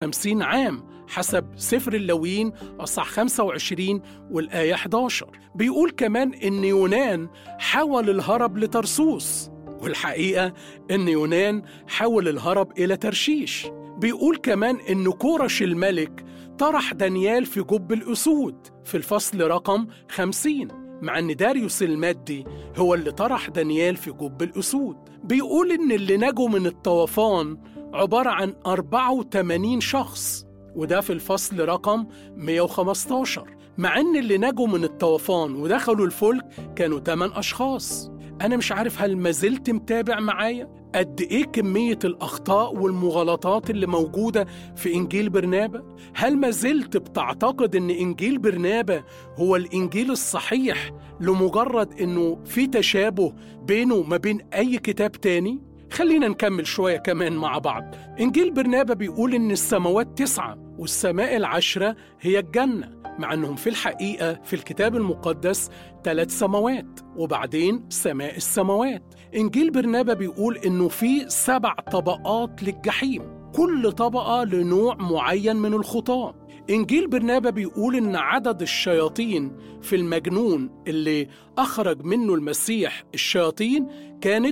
150 عام حسب سفر اللويين أصح 25 والآية 11 بيقول كمان إن يونان حاول الهرب لترسوس والحقيقة إن يونان حاول الهرب إلى ترشيش بيقول كمان إن كورش الملك طرح دانيال في جب الأسود في الفصل رقم 50 مع إن داريوس المادي هو اللي طرح دانيال في جب الأسود بيقول إن اللي نجوا من الطوفان عبارة عن 84 شخص وده في الفصل رقم 115 مع إن اللي نجوا من الطوفان ودخلوا الفلك كانوا 8 أشخاص أنا مش عارف هل ما زلت متابع معايا قد إيه كمية الأخطاء والمغالطات اللي موجودة في إنجيل برنابا؟ هل ما زلت بتعتقد إن إنجيل برنابا هو الإنجيل الصحيح لمجرد إنه في تشابه بينه وما بين أي كتاب تاني؟ خلينا نكمل شوية كمان مع بعض إنجيل برنابا بيقول إن السماوات تسعة والسماء العشرة هي الجنة مع أنهم في الحقيقة في الكتاب المقدس ثلاث سماوات وبعدين سماء السماوات إنجيل برنابا بيقول إنه في سبع طبقات للجحيم كل طبقة لنوع معين من الخطاة إنجيل برنابا بيقول إن عدد الشياطين في المجنون اللي أخرج منه المسيح الشياطين كانت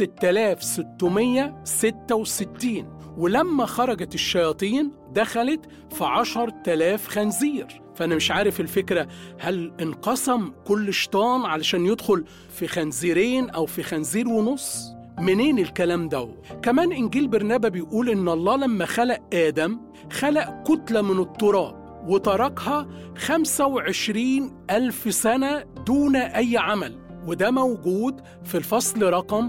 6666 ولما خرجت الشياطين دخلت في عشر تلاف خنزير فأنا مش عارف الفكرة هل انقسم كل شيطان علشان يدخل في خنزيرين أو في خنزير ونص؟ منين الكلام ده؟ كمان إنجيل برنابا بيقول إن الله لما خلق آدم خلق كتلة من التراب وتركها 25 ألف سنة دون أي عمل وده موجود في الفصل رقم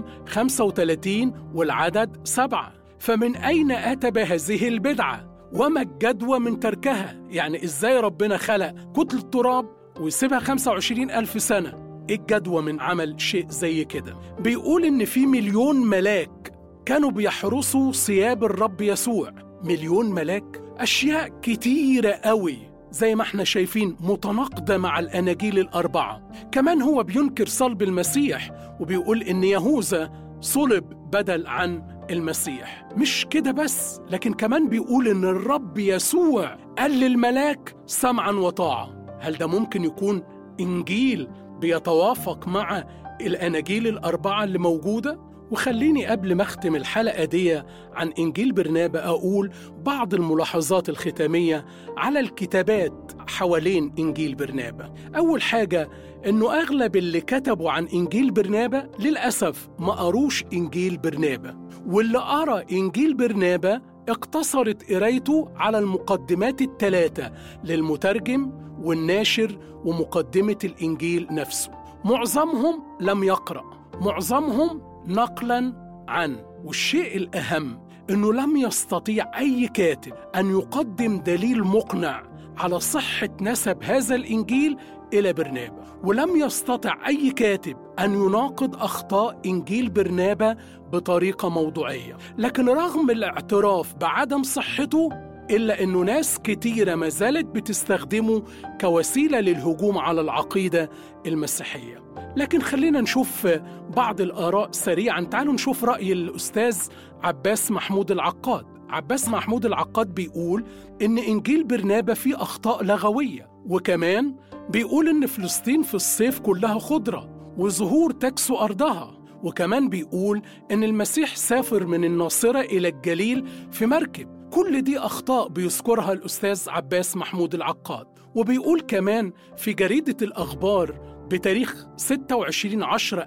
35 والعدد سبعة فمن أين أتى بهذه البدعة؟ وما الجدوى من تركها؟ يعني إزاي ربنا خلق كتلة تراب ويسيبها 25 ألف سنة؟ إيه الجدوى من عمل شيء زي كده؟ بيقول إن في مليون ملاك كانوا بيحرسوا ثياب الرب يسوع مليون ملاك أشياء كتيرة قوي زي ما احنا شايفين متناقضة مع الأناجيل الأربعة كمان هو بينكر صلب المسيح وبيقول إن يهوذا صلب بدل عن المسيح مش كده بس لكن كمان بيقول إن الرب يسوع قال للملاك سمعا وطاعة هل ده ممكن يكون إنجيل بيتوافق مع الأناجيل الأربعة اللي موجودة؟ وخليني قبل ما أختم الحلقة دي عن إنجيل برنابا أقول بعض الملاحظات الختامية على الكتابات حوالين إنجيل برنابا أول حاجة إنه أغلب اللي كتبوا عن إنجيل برنابا للأسف ما قروش إنجيل برنابا واللي قرأ إنجيل برنابا اقتصرت قرايته على المقدمات الثلاثة للمترجم والناشر ومقدمة الإنجيل نفسه معظمهم لم يقرأ معظمهم نقلا عن والشيء الأهم أنه لم يستطيع أي كاتب أن يقدم دليل مقنع على صحة نسب هذا الإنجيل إلى برنابا ولم يستطع أي كاتب أن يناقض أخطاء إنجيل برنابا بطريقة موضوعية لكن رغم الاعتراف بعدم صحته إلا أنه ناس كتيرة ما زالت بتستخدمه كوسيلة للهجوم على العقيدة المسيحية لكن خلينا نشوف بعض الآراء سريعا تعالوا نشوف رأي الأستاذ عباس محمود العقاد عباس محمود العقاد بيقول إن إنجيل برنابا فيه أخطاء لغوية وكمان بيقول إن فلسطين في الصيف كلها خضرة وزهور تكسو أرضها وكمان بيقول إن المسيح سافر من الناصرة إلى الجليل في مركب كل دي أخطاء بيذكرها الأستاذ عباس محمود العقاد وبيقول كمان في جريدة الأخبار بتاريخ 26 10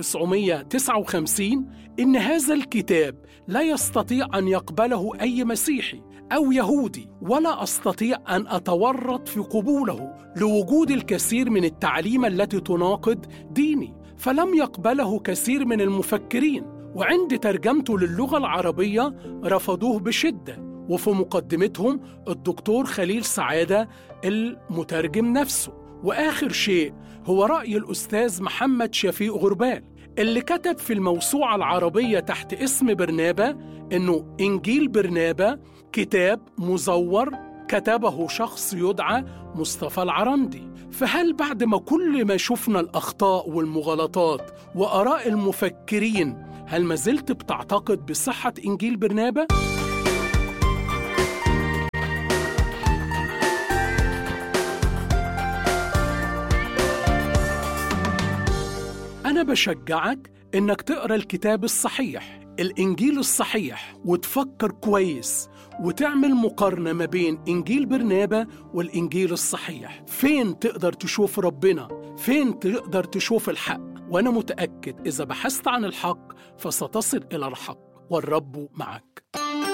1959 إن هذا الكتاب لا يستطيع أن يقبله أي مسيحي أو يهودي ولا أستطيع أن أتورط في قبوله لوجود الكثير من التعليم التي تناقض ديني فلم يقبله كثير من المفكرين وعند ترجمته للغة العربية رفضوه بشدة وفي مقدمتهم الدكتور خليل سعادة المترجم نفسه وآخر شيء هو رأي الأستاذ محمد شفيق غربال اللي كتب في الموسوعة العربية تحت اسم برنابا إنه إنجيل برنابا كتاب مزور كتبه شخص يدعى مصطفى العرندي فهل بعد ما كل ما شفنا الأخطاء والمغالطات وآراء المفكرين هل ما زلت بتعتقد بصحة إنجيل برنابا؟ وأنا بشجعك إنك تقرأ الكتاب الصحيح الإنجيل الصحيح وتفكر كويس وتعمل مقارنة ما بين إنجيل برنابا والإنجيل الصحيح فين تقدر تشوف ربنا فين تقدر تشوف الحق وأنا متأكد إذا بحثت عن الحق فستصل إلى الحق والرب معك